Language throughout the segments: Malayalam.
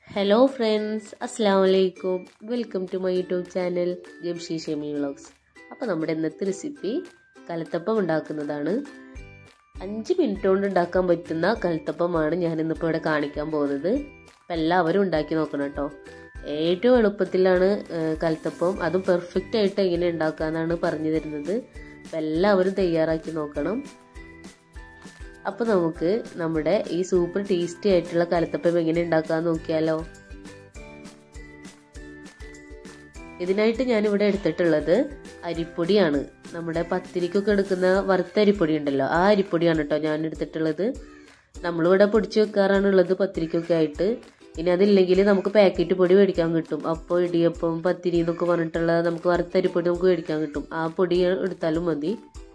ഹലോ ഫ്രണ്ട്സ് അസ്സാം വലൈക്കും welcome to my YouTube channel Jamshi Shemi vlogs അപ്പോൾ നമ്മുടെ ഇന്നത്തെ റെസിപ്പി കലത്തപ്പം ഉണ്ടാക്കുന്നതാണ് അഞ്ച് മിനിറ്റ് കൊണ്ട് ഉണ്ടാക്കാൻ പറ്റുന്ന കലത്തപ്പമാണ് ഞാൻ ഇന്നിപ്പോൾ ഇവിടെ കാണിക്കാൻ പോകുന്നത് അപ്പം എല്ലാവരും ഉണ്ടാക്കി നോക്കണം കേട്ടോ ഏറ്റവും എളുപ്പത്തിലാണ് കലത്തപ്പം അതും പെർഫെക്റ്റ് ആയിട്ട് എങ്ങനെ ഉണ്ടാക്കാമെന്നാണ് പറഞ്ഞു തരുന്നത് അപ്പം എല്ലാവരും തയ്യാറാക്കി നോക്കണം അപ്പോൾ നമുക്ക് നമ്മുടെ ഈ സൂപ്പർ ടേസ്റ്റി ആയിട്ടുള്ള കലത്തപ്പം എങ്ങനെ ഉണ്ടാക്കാൻ നോക്കിയാലോ ഇതിനായിട്ട് ഞാൻ ഇവിടെ എടുത്തിട്ടുള്ളത് അരിപ്പൊടിയാണ് നമ്മുടെ പത്തിരിക്കൊക്കെ എടുക്കുന്ന വറുത്ത അരിപ്പൊടി ഉണ്ടല്ലോ ആ അരിപ്പൊടിയാണ് കേട്ടോ ഞാൻ എടുത്തിട്ടുള്ളത് നമ്മളിവിടെ പൊടിച്ച് വെക്കാറാണുള്ളത് പത്തിരിക്കൊക്കെ ആയിട്ട് ഇനി അതില്ലെങ്കിൽ നമുക്ക് പാക്കറ്റ് പൊടി മേടിക്കാൻ കിട്ടും അപ്പോൾ ഇടിയപ്പം പത്തിരി എന്നൊക്കെ പറഞ്ഞിട്ടുള്ള നമുക്ക് വറുത്ത അരിപ്പൊടി നമുക്ക് മേടിക്കാൻ കിട്ടും ആ പൊടി എടുത്താലും മതി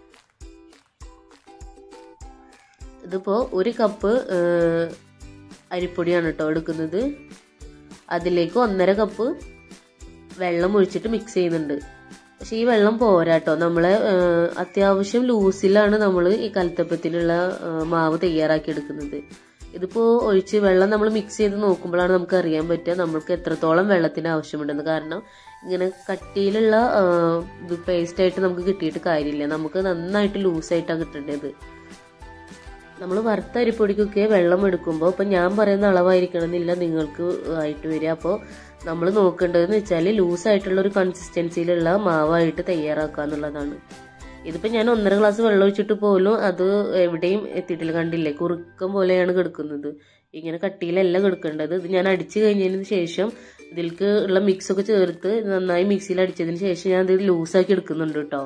ഇതിപ്പോൾ ഒരു കപ്പ് അരിപ്പൊടിയാണ് കേട്ടോ എടുക്കുന്നത് അതിലേക്ക് ഒന്നര കപ്പ് വെള്ളം ഒഴിച്ചിട്ട് മിക്സ് ചെയ്യുന്നുണ്ട് പക്ഷെ ഈ വെള്ളം പോരാട്ടോ നമ്മൾ അത്യാവശ്യം ലൂസിലാണ് നമ്മൾ ഈ കലത്തപ്പത്തിനുള്ള മാവ് തയ്യാറാക്കി എടുക്കുന്നത് ഇതിപ്പോൾ ഒഴിച്ച് വെള്ളം നമ്മൾ മിക്സ് ചെയ്ത് നോക്കുമ്പോഴാണ് നമുക്ക് അറിയാൻ പറ്റുക നമ്മൾക്ക് എത്രത്തോളം വെള്ളത്തിന് ആവശ്യമുണ്ടെന്ന് കാരണം ഇങ്ങനെ കട്ടിയിലുള്ള ഇത് പേസ്റ്റായിട്ട് നമുക്ക് കിട്ടിയിട്ട് കാര്യമില്ല നമുക്ക് നന്നായിട്ട് ലൂസായിട്ടാണ് കിട്ടേണ്ടത് നമ്മൾ വറുത്ത അരിപ്പൊടിക്കൊക്കെ വെള്ളം എടുക്കുമ്പോൾ ഇപ്പം ഞാൻ പറയുന്ന അളവായിരിക്കണം എന്നില്ല നിങ്ങൾക്ക് ആയിട്ട് വരിക അപ്പോൾ നമ്മൾ നോക്കേണ്ടതെന്ന് വെച്ചാൽ ലൂസായിട്ടുള്ള ഒരു കൺസിസ്റ്റൻസിയിലുള്ള മാവായിട്ട് തയ്യാറാക്കുക എന്നുള്ളതാണ് ഇതിപ്പോൾ ഞാൻ ഒന്നര ഗ്ലാസ് വെള്ളം ഒഴിച്ചിട്ട് പോലും അത് എവിടെയും എത്തിയിട്ടില്ല കണ്ടില്ലേ കുറുക്കം പോലെയാണ് കിടക്കുന്നത് ഇങ്ങനെ കട്ടിയിലല്ല കിടക്കേണ്ടത് ഇത് ഞാൻ അടിച്ചു കഴിഞ്ഞതിന് ശേഷം ഇതിലേക്ക് ഉള്ള മിക്സൊക്കെ ചേർത്ത് നന്നായി മിക്സിയിൽ അടിച്ചതിന് ശേഷം ഞാൻ ഇത് ലൂസാക്കി എടുക്കുന്നുണ്ട് കേട്ടോ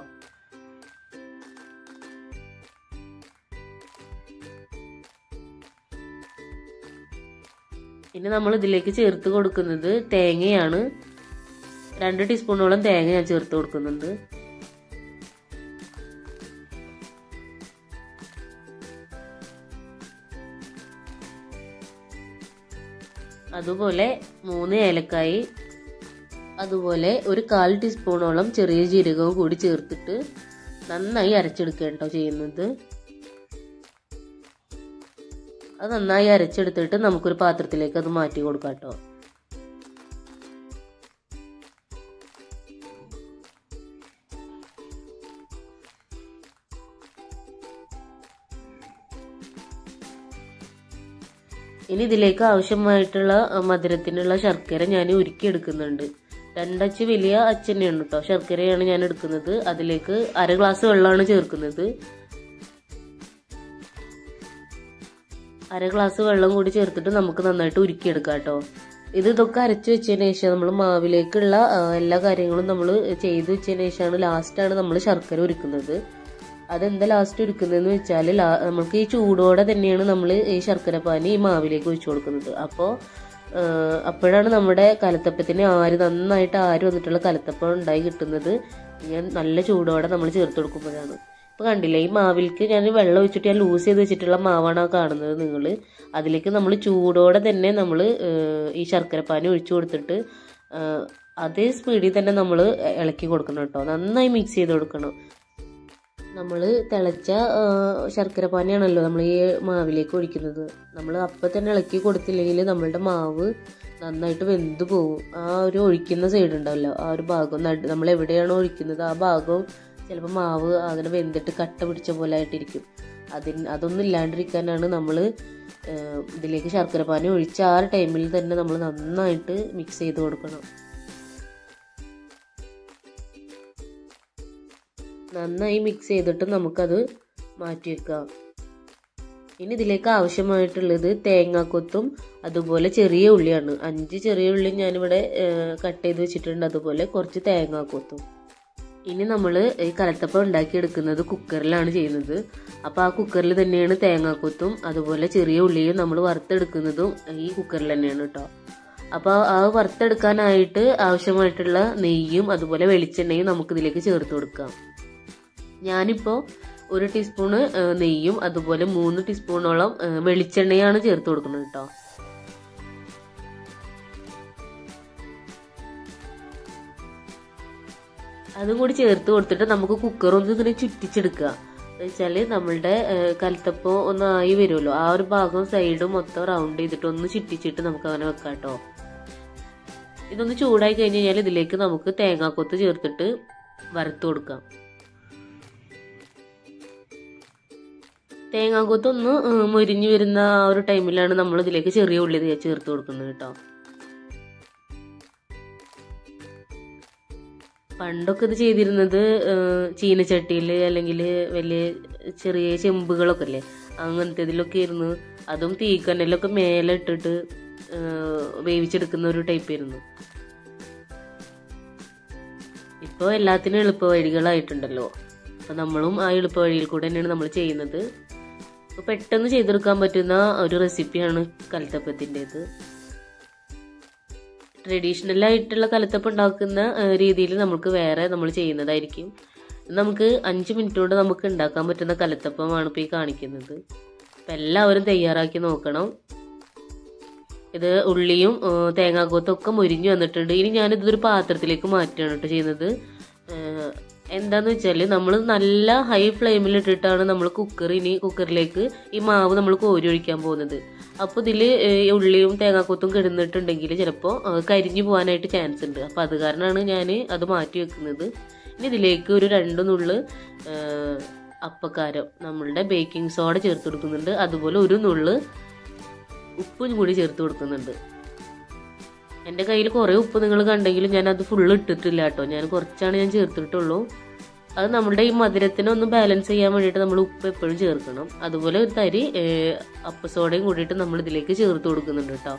ഇനി നമ്മൾ ഇതിലേക്ക് ചേർത്ത് കൊടുക്കുന്നത് തേങ്ങയാണ് രണ്ട് ടീസ്പൂണോളം തേങ്ങ ഞാൻ ചേർത്ത് കൊടുക്കുന്നുണ്ട് അതുപോലെ മൂന്ന് ഏലക്കായി അതുപോലെ ഒരു കാൽ ടീസ്പൂണോളം ചെറിയ ജീരകവും കൂടി ചേർത്തിട്ട് നന്നായി അരച്ചെടുക്കുക കേട്ടോ ചെയ്യുന്നത് അത് നന്നായി അരച്ചെടുത്തിട്ട് നമുക്കൊരു പാത്രത്തിലേക്ക് അത് മാറ്റി കൊടുക്കാം കേട്ടോ ഇനി ഇതിലേക്ക് ആവശ്യമായിട്ടുള്ള മധുരത്തിനുള്ള ശർക്കര ഞാൻ ഉരുക്കിയെടുക്കുന്നുണ്ട് രണ്ടച്ച് വലിയ അച്ചന്നെയാണ് കേട്ടോ ശർക്കരയാണ് ഞാൻ എടുക്കുന്നത് അതിലേക്ക് അര ഗ്ലാസ് വെള്ളമാണ് ചേർക്കുന്നത് അര ഗ്ലാസ് വെള്ളം കൂടി ചേർത്തിട്ട് നമുക്ക് നന്നായിട്ട് ഉരുക്കിയെടുക്കാം കേട്ടോ ഇത് ഇതൊക്കെ അരച്ച് വെച്ചതിന് ശേഷം നമ്മൾ മാവിലേക്കുള്ള എല്ലാ കാര്യങ്ങളും നമ്മൾ ചെയ്ത് വെച്ചതിന് ശേഷമാണ് ലാസ്റ്റാണ് നമ്മൾ ശർക്കര ഉരുക്കുന്നത് അതെന്താ ലാസ്റ്റ് ഉരുക്കുന്നതെന്ന് വെച്ചാൽ നമുക്ക് ഈ ചൂടോടെ തന്നെയാണ് നമ്മൾ ഈ ശർക്കര പാനി ഈ മാവിലേക്ക് ഒഴിച്ചു കൊടുക്കുന്നത് അപ്പോൾ അപ്പോഴാണ് നമ്മുടെ കലത്തപ്പത്തിന് ആര് നന്നായിട്ട് ആര് വന്നിട്ടുള്ള കലത്തപ്പം ഉണ്ടായി കിട്ടുന്നത് ഞാൻ നല്ല ചൂടോടെ നമ്മൾ ചേർത്ത് കൊടുക്കുമ്പോഴാണ് ഇപ്പോൾ കണ്ടില്ലേ ഈ മാവിലേക്ക് ഞാൻ വെള്ളം ഒഴിച്ചിട്ട് ഞാൻ ലൂസ് ചെയ്ത് വെച്ചിട്ടുള്ള മാവാണ് കാണുന്നത് നിങ്ങൾ അതിലേക്ക് നമ്മൾ ചൂടോടെ തന്നെ നമ്മൾ ഈ ശർക്കരപ്പാനി ഒഴിച്ചു കൊടുത്തിട്ട് അതേ സ്പീഡിൽ തന്നെ നമ്മൾ ഇളക്കി കൊടുക്കണം കേട്ടോ നന്നായി മിക്സ് ചെയ്ത് കൊടുക്കണം നമ്മൾ തിളച്ച ശർക്കരപ്പാനിയാണല്ലോ നമ്മൾ ഈ മാവിലേക്ക് ഒഴിക്കുന്നത് നമ്മൾ അപ്പം തന്നെ ഇളക്കി കൊടുത്തില്ലെങ്കിൽ നമ്മളുടെ മാവ് നന്നായിട്ട് വെന്ത് പോകും ആ ഒരു ഒഴിക്കുന്ന സൈഡ് ഉണ്ടാവല്ലോ ആ ഒരു ഭാഗം നമ്മൾ എവിടെയാണോ ഒഴിക്കുന്നത് ആ ഭാഗം ചിലപ്പോൾ മാവ് അങ്ങനെ വെന്തിട്ട് കട്ട പിടിച്ച പോലെ ആയിട്ടിരിക്കും അതിന് അതൊന്നും ഇല്ലാണ്ടിരിക്കാനാണ് നമ്മൾ ഇതിലേക്ക് ശർക്കര പാനി ഒഴിച്ച ആ ടൈമിൽ തന്നെ നമ്മൾ നന്നായിട്ട് മിക്സ് ചെയ്ത് കൊടുക്കണം നന്നായി മിക്സ് ചെയ്തിട്ട് നമുക്കത് മാറ്റി വെക്കാം ഇനി ഇതിലേക്ക് ആവശ്യമായിട്ടുള്ളത് തേങ്ങാക്കൊത്തും അതുപോലെ ചെറിയ ഉള്ളിയാണ് അഞ്ച് ചെറിയ ഉള്ളി ഞാനിവിടെ കട്ട് ചെയ്ത് വെച്ചിട്ടുണ്ട് അതുപോലെ കുറച്ച് തേങ്ങാക്കൊത്തും ഇനി നമ്മൾ ഈ കലത്തപ്പം ഉണ്ടാക്കിയെടുക്കുന്നത് കുക്കറിലാണ് ചെയ്യുന്നത് അപ്പോൾ ആ കുക്കറിൽ തന്നെയാണ് തേങ്ങാക്കൊത്തും അതുപോലെ ചെറിയ ഉള്ളിയും നമ്മൾ വറുത്തെടുക്കുന്നതും ഈ കുക്കറിൽ തന്നെയാണ് കേട്ടോ അപ്പോൾ ആ വറുത്തെടുക്കാനായിട്ട് ആവശ്യമായിട്ടുള്ള നെയ്യും അതുപോലെ വെളിച്ചെണ്ണയും നമുക്ക് ഇതിലേക്ക് ചേർത്ത് കൊടുക്കാം ഞാനിപ്പോൾ ഒരു ടീസ്പൂണ് നെയ്യും അതുപോലെ മൂന്ന് ടീസ്പൂണോളം വെളിച്ചെണ്ണയാണ് ചേർത്ത് കൊടുക്കുന്നത് കേട്ടോ അതും കൂടി ചേർത്ത് കൊടുത്തിട്ട് നമുക്ക് കുക്കർ ഒന്ന് ഇങ്ങനെ ചുറ്റിച്ചെടുക്കുക വെച്ചാൽ നമ്മളുടെ കലത്തപ്പം ഒന്ന് ആയി വരുമല്ലോ ആ ഒരു ഭാഗം സൈഡും മൊത്തം റൗണ്ട് ചെയ്തിട്ട് ഒന്ന് ചുറ്റിച്ചിട്ട് നമുക്ക് അങ്ങനെ വെക്കാം കേട്ടോ ഇതൊന്ന് ചൂടായി കഴിഞ്ഞ് കഴിഞ്ഞാൽ ഇതിലേക്ക് നമുക്ക് തേങ്ങാക്കൊത്ത് ചേർത്തിട്ട് വറുത്ത് കൊടുക്കാം തേങ്ങാക്കൊത്ത് ഒന്ന് ഏഹ്, മൊരിഞ്ഞ് വരുന്ന ആ ഒരു ടൈമിലാണ് നമ്മൾ ഇതിലേക്ക് ചെറിയ ഉള്ളി ദേ ചേർത്ത് കൊടുക്കുന്നത് കേട്ടോ പണ്ടൊക്കെ ഇത് ചെയ്തിരുന്നത് ഏഹ്, ചീനച്ചട്ടിയിൽ അല്ലെങ്കിൽ വലിയ ചെറിയ ചെമ്പുകളൊക്കെ അല്ലേ അങ്ങനത്തെ ഇതിലൊക്കെ ആയിരുന്നു അതും തീക്കനലൊക്കെ മേലെ ഇട്ടിട്ട് ഏഹ്, വേവിച്ചെടുക്കുന്ന ഒരു ടൈപ്പ് ആയിരുന്നു ഇപ്പോൾ എല്ലാത്തിനും എളുപ്പ വഴികളായിട്ടുണ്ടല്ലോ അപ്പോൾ നമ്മളും ആ എളുപ്പ വഴിയിൽ കൂടെ തന്നെയാണ് നമ്മൾ ചെയ്യുന്നത് അപ്പോൾ പെട്ടെന്ന് ചെയ്തെടുക്കാൻ പറ്റുന്ന ഒരു റെസിപ്പിയാണ് കലത്തപ്പത്തിൻ്റെത് ട്രഡീഷണൽ ആയിട്ടുള്ള കലത്തപ്പം ഉണ്ടാക്കുന്ന രീതിയിൽ നമുക്ക് വേറെ നമ്മൾ ചെയ്യുന്നതായിരിക്കും ഇത് നമുക്ക് അഞ്ച് മിനിറ്റ് കൊണ്ട് നമുക്ക് ഉണ്ടാക്കാൻ പറ്റുന്ന കലത്തപ്പമാണ് ഇപ്പോൾ ഈ കാണിക്കുന്നത് അപ്പം എല്ലാവരും തയ്യാറാക്കി നോക്കണം ഇത് ഉള്ളിയും ഏഹ്, തേങ്ങാക്കൊത്തും ഒക്കെ മുരിഞ്ഞു വന്നിട്ടുണ്ട് ഇനി ഞാനിതൊരു പാത്രത്തിലേക്ക് മാറ്റുകയാണ് കേട്ടോ ചെയ്യുന്നത് ഏഹ്, എന്താന്ന് വെച്ചാൽ നമ്മൾ നല്ല ഹൈ ഫ്ലെയിമിൽ ഇട്ടിട്ടാണ് നമ്മൾ കുക്കർ ഇനി കുക്കറിലേക്ക് ഈ മാവ് നമ്മൾ കോരി ഒഴിക്കാൻ പോകുന്നത് അപ്പോൾ ഇതിൽ ഉള്ളിയും തേങ്ങാക്കൊത്തും കിടന്നിട്ടുണ്ടെങ്കിൽ ചിലപ്പോൾ കരിഞ്ഞു പോകാനായിട്ട് ചാൻസ് ഉണ്ട് അപ്പോൾ അത് കാരണമാണ് ഞാൻ അത് മാറ്റി വെക്കുന്നത് ഇനി ഇതിലേക്ക് ഒരു രണ്ട് നുള്ള് ഏഹ്, അപ്പക്കാരം നമ്മളുടെ ബേക്കിംഗ് സോഡ ചേർത്ത് കൊടുക്കുന്നുണ്ട് അതുപോലെ ഒരു നുള്ള് ഉപ്പും കൂടി ചേർത്ത് കൊടുക്കുന്നുണ്ട് എൻ്റെ കയ്യിൽ കുറേ ഉപ്പ് നിങ്ങൾ കണ്ടെങ്കിലും ഞാൻ അത് ഫുള്ള് ഇട്ടിട്ടില്ല കേട്ടോ ഞാൻ കുറച്ചാണ് ഞാൻ ചേർത്തിട്ടുള്ളൂ അത് നമ്മുടെ ഈ മധുരത്തിനെ ഒന്ന് ബാലൻസ് ചെയ്യാൻ വേണ്ടിയിട്ട് നമ്മൾ ഉപ്പ് എപ്പോഴും ചേർക്കണം അതുപോലെ ഒരു തരി ഏഹ്, അപ്പസോഡയും കൂടിയിട്ട് നമ്മൾ ഇതിലേക്ക് ചേർത്ത് കൊടുക്കുന്നുണ്ട് കേട്ടോ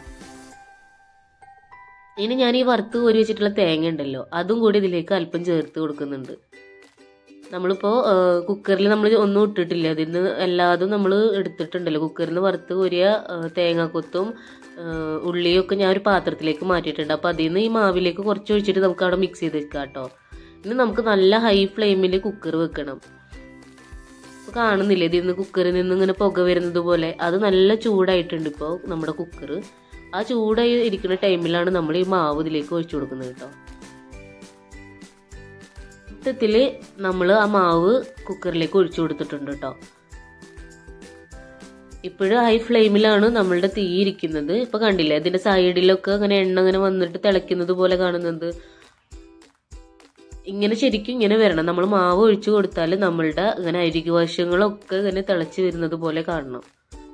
ഇനി ഞാൻ ഈ വറുത്ത് കോരി വെച്ചിട്ടുള്ള തേങ്ങ ഉണ്ടല്ലോ അതും കൂടി ഇതിലേക്ക് അല്പം ചേർത്ത് കൊടുക്കുന്നുണ്ട് നമ്മളിപ്പോൾ കുക്കറിൽ നമ്മൾ ഒന്നും ഇട്ടിട്ടില്ല അതിൽ നിന്ന് എല്ലാതും നമ്മൾ എടുത്തിട്ടുണ്ടല്ലോ കുക്കറിൽ നിന്ന് വറുത്ത് കോരിയ ആ, തേങ്ങാക്കൊത്തും ആ, ഉള്ളിയും ഒക്കെ ഞാൻ ഒരു പാത്രത്തിലേക്ക് മാറ്റിയിട്ടുണ്ട് അപ്പോൾ അതിൽ നിന്ന് ഈ മാവിലേക്ക് കുറച്ച് ഒഴിച്ചിട്ട് നമുക്ക് അവിടെ മിക്സ് ചെയ്ത് വെക്കാം കേട്ടോ ഇനി നമുക്ക് നല്ല ഹൈ ഫ്ലെയിമിൽ കുക്കർ വെക്കണം ഇപ്പോൾ കാണുന്നില്ലേ ഇതിൽ നിന്ന് കുക്കറിൽ നിന്ന് ഇങ്ങനെ പുക വരുന്നത് പോലെ അത് നല്ല ചൂടായിട്ടുണ്ട് ഇപ്പോൾ നമ്മുടെ കുക്കർ ആ ചൂടായി ഇരിക്കുന്ന ടൈമിലാണ് നമ്മൾ ഈ മാവ് ഇതിലേക്ക് ഒഴിച്ചു കൊടുക്കുന്നത് കേട്ടോ മൊത്തത്തിൽ നമ്മൾ ആ മാവ് കുക്കറിലേക്ക് ഒഴിച്ചു കൊടുത്തിട്ടുണ്ട് കേട്ടോ ഇപ്പോഴും ഹൈ ഫ്ലെയിമിലാണ് നമ്മളുടെ തീ ഇരിക്കുന്നത് ഇപ്പൊ കണ്ടില്ലേ അതിന്റെ സൈഡിലൊക്കെ അങ്ങനെ എണ്ണ അങ്ങനെ വന്നിട്ട് തിളയ്ക്കുന്നത് പോലെ കാണുന്നത് ഇങ്ങനെ ശരിക്കും ഇങ്ങനെ വരണം നമ്മൾ മാവ് ഒഴിച്ചു കൊടുത്താൽ നമ്മളുടെ ഇങ്ങനെ അരികു വശങ്ങളൊക്കെ ഇങ്ങനെ തിളച്ച് വരുന്നത് പോലെ കാണണം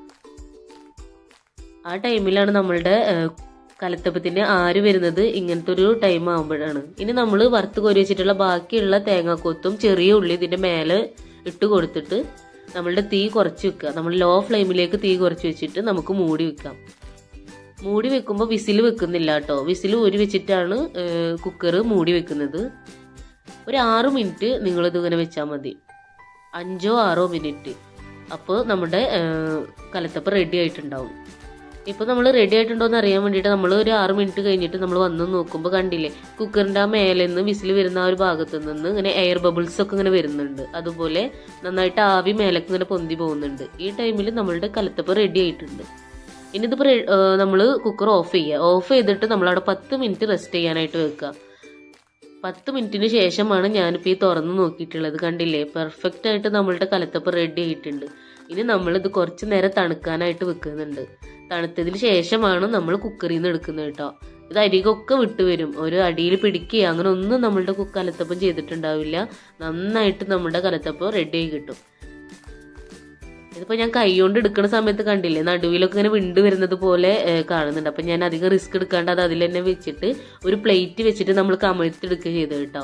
ആ ടൈമിലാണ് നമ്മളുടെ ഏഹ്, കലത്തപ്പത്തിന് ആര് വരുന്നത് ഇങ്ങനത്തെ ഒരു ടൈം ആകുമ്പോഴാണ് ഇനി നമ്മൾ വറുത്ത് കോരി വെച്ചിട്ടുള്ള ബാക്കിയുള്ള തേങ്ങാക്കൊത്തും ചെറിയ ഉള്ളി ഇതിന്റെ മേലെ ഇട്ട് കൊടുത്തിട്ട് നമ്മളുടെ തീ കുറച്ച് വെക്കുക നമ്മൾ ലോ ഫ്ലെയിമിലേക്ക് തീ കുറച്ച് വെച്ചിട്ട് നമുക്ക് മൂടി വെക്കാം മൂടി വെക്കുമ്പോൾ വിസിൽ വെക്കുന്നില്ല കേട്ടോ വിസിൽ ഊരി വെച്ചിട്ടാണ് കുക്കർ മൂടി വെക്കുന്നത് ഒരു ആറ് മിനിറ്റ് നിങ്ങളിത് ഇങ്ങനെ വെച്ചാൽ മതി അഞ്ചോ ആറോ മിനിറ്റ് അപ്പോൾ നമ്മുടെ ഏഹ്, കലത്തപ്പം റെഡി ആയിട്ടുണ്ടാവും ഇപ്പോൾ നമ്മൾ റെഡി ആയിട്ടുണ്ടോ എന്ന് അറിയാൻ വേണ്ടിയിട്ട് നമ്മൾ ഒരു ആറ് മിനിറ്റ് കഴിഞ്ഞിട്ട് നമ്മൾ വന്ന് നോക്കുമ്പോൾ കണ്ടില്ലേ കുക്കറിൻ്റെ ആ മേലെ നിന്ന് വിസിൽ വരുന്ന ആ ഒരു ഭാഗത്ത് നിന്ന് ഇങ്ങനെ എയർ ബബിൾസ് ഒക്കെ ഇങ്ങനെ വരുന്നുണ്ട് അതുപോലെ നന്നായിട്ട് ആവി മേലേക്ക് ഇങ്ങനെ പൊന്തി പോകുന്നുണ്ട് ഈ ടൈമിൽ നമ്മളുടെ കലത്തപ്പം റെഡി ആയിട്ടുണ്ട് ഇനി ഇതിപ്പോൾ നമ്മൾ കുക്കർ ഓഫ് ചെയ്യുക ഓഫ് ചെയ്തിട്ട് നമ്മളവിടെ പത്ത് മിനിറ്റ് റെസ്റ്റ് ചെയ്യാനായിട്ട് വെക്കുക പത്ത് മിനിറ്റിന് ശേഷമാണ് ഞാനിപ്പോൾ ഈ തുറന്ന് നോക്കിയിട്ടുള്ളത് കണ്ടില്ലേ പെർഫെക്റ്റ് ആയിട്ട് നമ്മളുടെ കലത്തപ്പം റെഡി ആയിട്ടുണ്ട് ഇനി നമ്മളിത് കുറച്ച് നേരം തണുക്കാനായിട്ട് വെക്കുന്നുണ്ട് തണുത്തതിന് ശേഷമാണ് നമ്മൾ കുക്കറിൽ നിന്ന് എടുക്കുന്നത് കേട്ടോ ഇത് അരികൊക്കെ വിട്ടു വരും ഒരു അടിയിൽ പിടിക്കുക അങ്ങനെ ഒന്നും നമ്മളുടെ കു- കലത്തപ്പം ചെയ്തിട്ടുണ്ടാവില്ല നന്നായിട്ട് നമ്മുടെ കലത്തപ്പം റെഡി ആയി കിട്ടും ഇതിപ്പോ ഞാൻ കൈ കൊണ്ട് എടുക്കുന്ന സമയത്ത് കണ്ടില്ലേ നടുവിലൊക്കെ ഇങ്ങനെ വിണ്ട് വരുന്നത് പോലെ ഏഹ്, കാണുന്നുണ്ട് അപ്പൊ ഞാൻ അധികം റിസ്ക് എടുക്കാണ്ട് അത് അതിൽ തന്നെ വെച്ചിട്ട് ഒരു പ്ലേറ്റ് വെച്ചിട്ട് നമ്മൾ കമഴ്ത്തിയെടുക്കുക ചെയ്ത് കേട്ടോ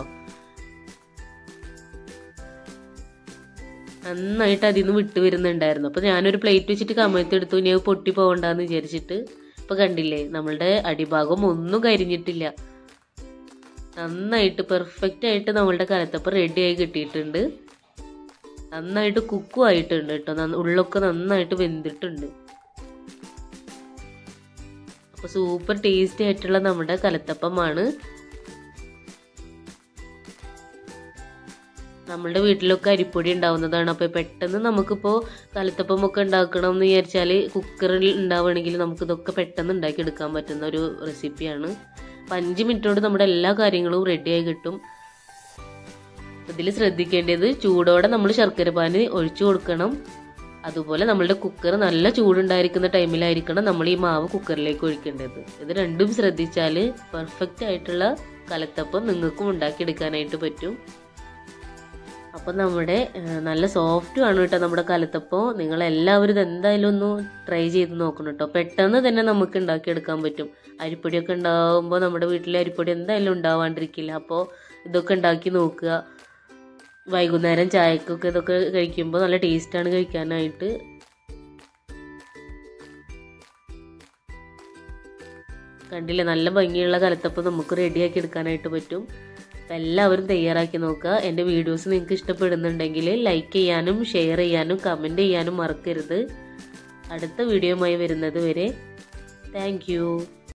നന്നായിട്ട് അതിൽ നിന്ന് വിട്ട് വരുന്നുണ്ടായിരുന്നു അപ്പൊ ഞാനൊരു പ്ലേറ്റ് വെച്ചിട്ട് കമഴ്ത്തിയെടുത്തു ഇനി അത് പൊട്ടി പോകണ്ടെന്ന് വിചാരിച്ചിട്ട് ഇപ്പൊ കണ്ടില്ലേ നമ്മളുടെ അടിഭാഗം ഒന്നും കരിഞ്ഞിട്ടില്ല നന്നായിട്ട് പെർഫെക്റ്റ് ആയിട്ട് നമ്മളുടെ കലത്തപ്പം റെഡി ആയി കിട്ടിയിട്ടുണ്ട് നന്നായിട്ട് കുക്കും ആയിട്ടുണ്ട് കേട്ടോ നന്ന- ഉള്ളൊക്കെ നന്നായിട്ട് വെന്തിട്ടുണ്ട് അപ്പൊ സൂപ്പർ ടേസ്റ്റി ആയിട്ടുള്ള നമ്മുടെ കലത്തപ്പമാണ് നമ്മളുടെ വീട്ടിലൊക്കെ അരിപ്പൊടി ഉണ്ടാവുന്നതാണ് അപ്പോൾ പെട്ടെന്ന് നമുക്കിപ്പോൾ കലത്തപ്പം ഒക്കെ ഉണ്ടാക്കണം എന്ന് വിചാരിച്ചാൽ കുക്കറിൽ ഉണ്ടാവുകയാണെങ്കിൽ നമുക്ക് ഇതൊക്കെ പെട്ടെന്ന് ഉണ്ടാക്കി എടുക്കാൻ പറ്റുന്ന ഒരു റെസിപ്പിയാണ് അപ്പം അഞ്ച് മിനിറ്റ് കൊണ്ട് നമ്മുടെ എല്ലാ കാര്യങ്ങളും റെഡിയായി കിട്ടും ഇതിൽ ശ്രദ്ധിക്കേണ്ടത് ചൂടോടെ നമ്മൾ ശർക്കര പാനി ഒഴിച്ചു കൊടുക്കണം അതുപോലെ നമ്മളുടെ കുക്കർ നല്ല ചൂടുണ്ടായിരിക്കുന്ന ടൈമിലായിരിക്കണം നമ്മൾ ഈ മാവ് കുക്കറിലേക്ക് ഒഴിക്കേണ്ടത് ഇത് രണ്ടും ശ്രദ്ധിച്ചാൽ പെർഫെക്റ്റ് ആയിട്ടുള്ള കലത്തപ്പം നിങ്ങൾക്കും ഉണ്ടാക്കിയെടുക്കാനായിട്ട് പറ്റും അപ്പം നമ്മുടെ ഏഹ്, നല്ല സോഫ്റ്റും ആണ് കേട്ടോ നമ്മുടെ കലത്തപ്പം നിങ്ങൾ എല്ലാവരും ഇത് എന്തായാലും ഒന്ന് ട്രൈ ചെയ്ത് നോക്കണം കേട്ടോ പെട്ടെന്ന് തന്നെ നമുക്ക് ഉണ്ടാക്കിയെടുക്കാൻ പറ്റും അരിപ്പൊടിയൊക്കെ ഉണ്ടാകുമ്പോൾ നമ്മുടെ വീട്ടിലെ അരിപ്പൊടി എന്തായാലും ഉണ്ടാവാണ്ടിരിക്കില്ല അപ്പോൾ ഇതൊക്കെ ഉണ്ടാക്കി നോക്കുക വൈകുന്നേരം ചായക്കൊക്കെ ഇതൊക്കെ കഴിക്കുമ്പോൾ നല്ല ടേസ്റ്റാണ് കഴിക്കാനായിട്ട് കണ്ടില്ലേ നല്ല ഭംഗിയുള്ള കലത്തപ്പം നമുക്ക് റെഡിയാക്കി എടുക്കാനായിട്ട് പറ്റും അപ്പം എല്ലാവരും തയ്യാറാക്കി നോക്കുക എൻ്റെ വീഡിയോസ് നിങ്ങൾക്ക് ഇഷ്ടപ്പെടുന്നുണ്ടെങ്കിൽ ലൈക്ക് ചെയ്യാനും ഷെയർ ചെയ്യാനും കമൻറ്റ് ചെയ്യാനും മറക്കരുത് അടുത്ത വീഡിയോയുമായി വരുന്നത് വരെ താങ്ക്